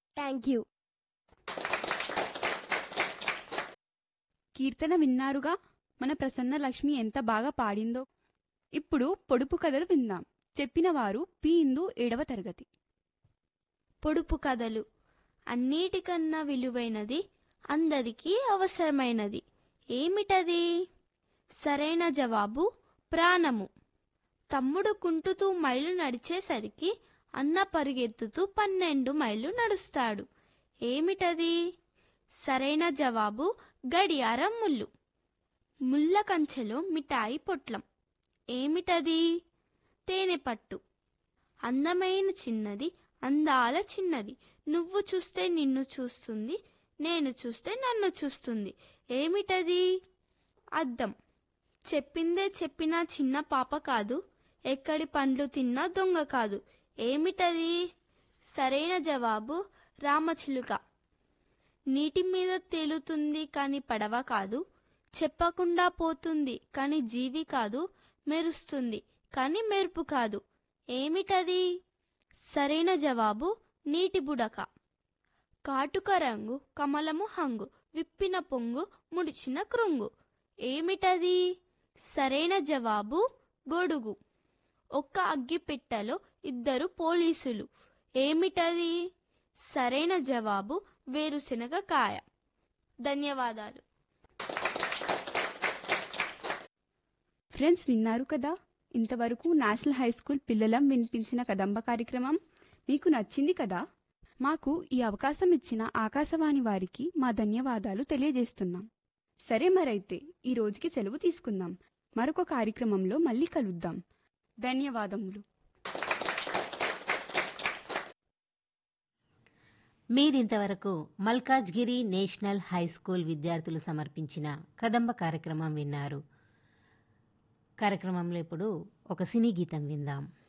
thank you కీర్తన విన్నారుగా మన ప్రసన్న లక్ష్మి ఎంత బాగా పాడిందో ఇప్పుడు పొడుపు కథలు విందాం చెప్పిన వారు పి ఇందు ఏడవ తరగతి పొడుపు కథలు అన్నిటికన్నా విలువైనది అందరికీ అవసరమైనది ఏమిటది సరైన జవాబు ప్రాణము తమ్ముడు కుంటుతూ మైలు నడిచేసరికి అన్న పరుగెత్తుతూ పన్నెండు మైళ్ళు నడుస్తాడు ఏమిటది సరైన జవాబు గడియారం ముళ్ళు ముళ్ళ కంచెలో మిఠాయి పొట్లం ఏమిటది తేనె పట్టు అందమైన చిన్నది అందాల చిన్నది నువ్వు చూస్తే నిన్ను చూస్తుంది నేను చూస్తే నన్ను చూస్తుంది ఏమిటది అద్దం చెప్పిందే చెప్పినా చిన్న పాప కాదు ఎక్కడి పండ్లు తిన్నా దొంగ కాదు ఏమిటది సరైన జవాబు రామచిలుక నీటి మీద తేలుతుంది కాని పడవ కాదు చెప్పకుండా పోతుంది కాని జీవి కాదు మెరుస్తుంది కాని మెరుపు కాదు ఏమిటది సరైన జవాబు నీటి బుడక కాటుక రంగు కమలము హంగు విప్పిన పొంగు ముడిచిన కృంగు ఏమిటది సరైన జవాబు గొడుగు ఒక్క అగ్గిపెట్టెలో ఇద్దరు పోలీసులు ఏమిటది సరైన జవాబు వేరుశెనగ కాయ ధన్యవాదాలు ఫ్రెండ్స్ విన్నారు కదా ఇంతవరకు నేషనల్ హై స్కూల్ పిల్లలం వినిపించిన కదంబ కార్యక్రమం మీకు నచ్చింది కదా మాకు ఈ అవకాశం ఇచ్చిన ఆకాశవాణి వారికి మా ధన్యవాదాలు తెలియజేస్తున్నాం సరే మరైతే ఈ రోజుకి సెలవు తీసుకుందాం మరొక కార్యక్రమంలో మళ్ళీ కలుద్దాం ధన్యవాదములు మీరింతవరకు మల్కాజ్గిరి నేషనల్ హై స్కూల్ విద్యార్థులు సమర్పించిన కదంబ కార్యక్రమం విన్నారు కార్యక్రమంలో ఇప్పుడు ఒక సినీ గీతం విందాం